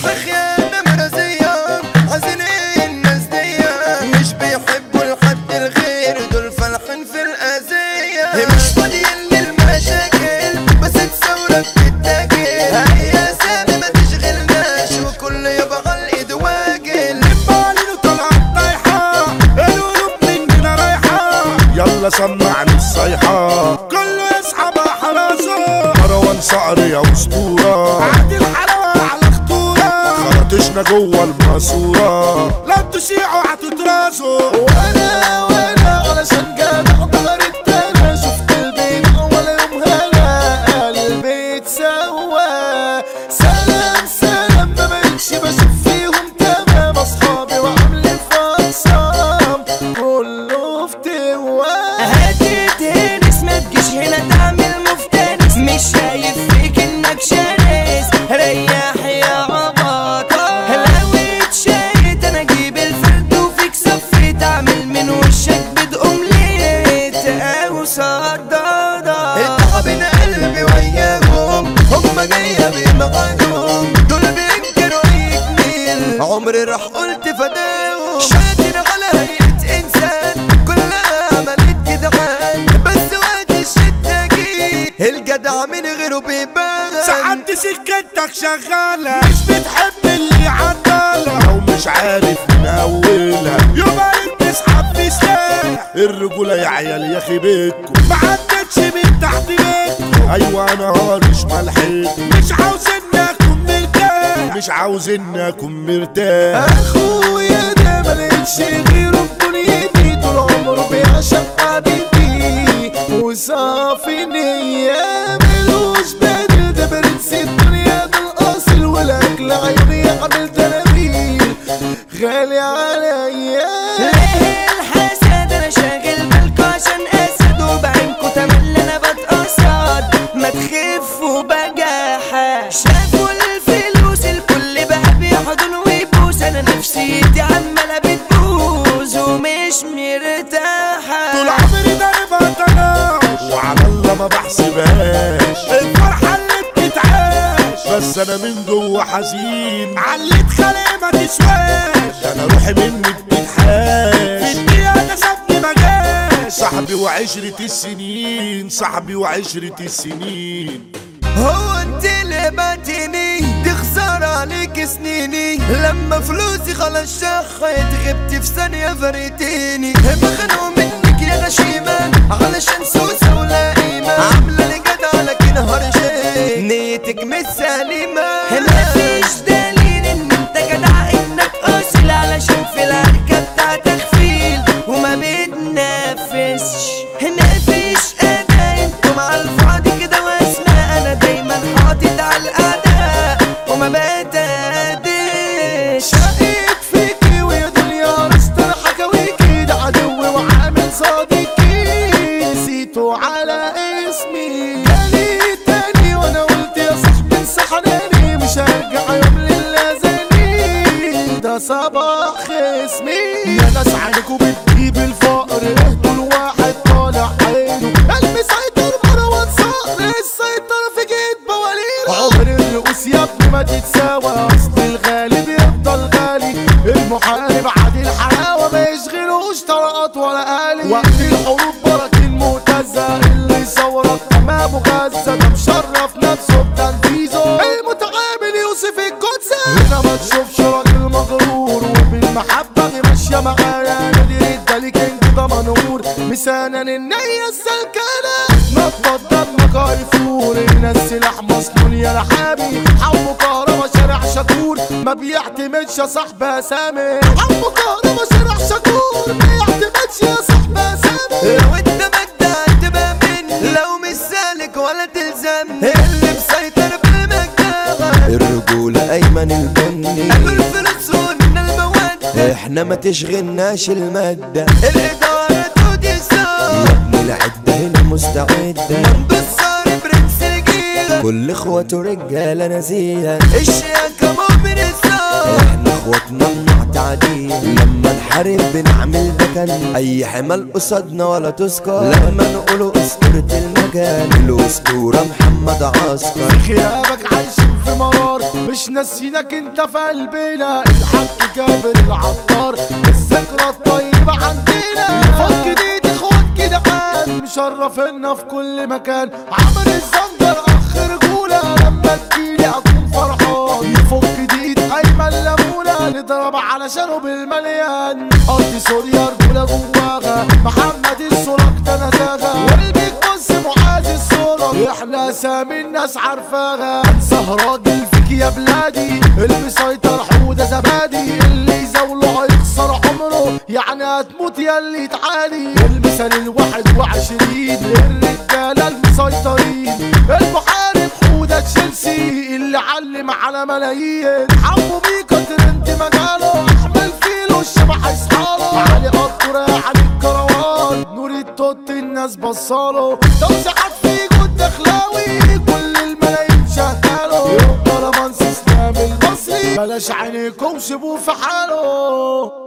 في خيانة مرزية عايزين ايه الناس دي مش بيحبوا الحد الغير دول فالحين في الأذية مش فاضيين للمشاكل بس تصورك تتاكل هي سامي ما تشغلناش وكل يبقى الايد واجل بالي طلعت طايحة القلوب مننا رايحة يلا سمعني الصيحة كله يسحب حراسه مروان صقر يا اسطورة عادل حلاوة على خطورة خرطشنا جوه الماسورة لا تشيعوا هتتراسوا وانا وانا علشان جدع ظهر التانى شفت البيت اول يوم هلا قلبي اتسوى سلام سلام ما بقتش بشوف فيهم تمام اصحابي وعاملين فصام كله فتوى هتتهرس ما تجيش هنا تعمل مفترس مش شايف فيك انك شرس ريح يا عباطة لو اتشيت انا اجيب الفرد وفيك صفيت اعمل من وشك بيض اومليت او صدادة تعبين قلبي وياهم هم جاية بدماغهم دول بينكروا اي جميل عمري راح قلت فداهم شاتر على هيئة انسان كلها عملت جدعان بس وقت الشدة جه الجدع من غيره بيبان ساعات سكتك شغالة مش بتحب اللي عدالة لو مش عارف من أولها يبقى انت تسحب في سلاح الرجولة يا عيال يا اخي بيتكم ما عدتش من تحت بيتكم أيوة أنا هارش ملحق مش عاوز إني أكون مرتاح مش عاوز إني أكون مرتاح اخويا ده ملقتش غيره في دنيتي طول عمره بيعشق حبيبي وصافي نية ملوش بدل ده برنس الدنيا ده الاصل والاكل عيوني يعمل تنابيل غالي عليا ليه الحسد انا شاغل بالكو عشان اسد وبعينكو تملي انا بتقصد ما تخفوا بجاحة شافوا الفلوس الكل بقى بيحضن ويبوس انا نفسيتي عمالة بتبوظ ومش مرتاحة طول عمري ضاربها تناش وعلى الله ما بحسبهاش الفرحة اللي بتتعاش بس انا من جوه حزين علي اتخلق ما تسواش انا روحي مني بتتحاش في الدنيا ده سابني ما جاش صاحبي وعشرة السنين صاحبي وعشرة السنين هو انت اللي باتيني دي خسارة عليك سنيني لما فلوسي خلاص شخت غبت في ثانية فرقتيني بخنوا منك يا غشيمة علشان سوسة ولا قيمة عاملة لي جدع لكن هرشة نيتك مش سليمة مفيش دليل ان انت جدع انك اصل علشان في العركة بتاعتك فيل وما بتنافسش مفيش اداء انتوا مع الفاضي كده واسماء انا دايما حاطط على الاعداء وما بتهدش شقيت فيكي ويا دنيا رستر حكاويكي ده عدوي وعامل صديقي نسيته على اسمي جالي تاني وانا قلت يا صاحبي انسى حناني مش هرجع يوم للازاني ده صباح خصمي يا ناس عينكوا بتجيب الفقر اهدوا الواحد طالع عينه المسيطر مروان صقر السيطرة في جيت بوالينه عمر الرؤوس يا ابني ما تتساوى اصل الغالب يفضل غالي المحارب عادل حلاوة ما يشغلوش طلقات ولا آلي وقت الحروب براكين مهتزة اللي يصورك امامه غزة ده مشرف نفسه بتنفيذه المتعامل يوسف القدسة هنا ما تشوفش راجل مغرور وبالمحبة دي ماشية معايا نادي الدالي كينج ده منور مسانا النية السلكانة نطط دمك هيفور هنا السلاح مسنون يا لحامي حمو كهربا شارع شكور ما بيعتمدش يا صاحبي سامي حمو كهربا شارع شكور ما يعتمدش يا صاحبي سامي لو انت مجدع تبقى مني لو مش سالك ولا تلزمني اللي مسيطر بالمجدع الرجولة أيمن البني قالوا الفلوس وقلنا المواد احنا ما تشغلناش المادة الإدارة تودي يا سار ابني العدة هنا مستعدة بالصار برنس الجيل كل اخواته رجالة نزيهة الشياكة مؤمن الصار احنا اخواتنا مع تعديل لما نحارب بنعمل مكان اي حمل قصادنا ولا تذكر لما نقولوا اسطورة المكان الاسطورة محمد عسكر غيابك عايشين ألف مرار مش ناسينك انت في قلبنا الحق جابر العطار الذكرى الطيبة عندنا فك جديد اخوات كده عاد مشرفنا في كل مكان عمر الزنجر اخ رجولة لما تجيلي اكون فرحان يفك جديد ايمن لمونة نضرب علشانه بالمليان ارض سوريا رجولة جواها محمد السراج تنزاغا والبيك بص معاذ الصورة احنا سامي الناس عارفاها انسى راجل فيك يا بلادي المسيطر حودة زبادي اللي يزاوله هيخسر عمره يعني هتموت يا اللي تعاني المثال الواحد وعشرين الرجالة المسيطرين المحارب حودة تشيلسي اللي علم على ملايين حبوا بيه كتر انت مجاله احمل فيلو الشبح يصحاله علي قطر علي الكروان نور التوت الناس بصاله توزيعات في جود دخلاوي كل الملايين شغاله يوم طالما اسلام المصري بلاش عينيكم سيبوه في حاله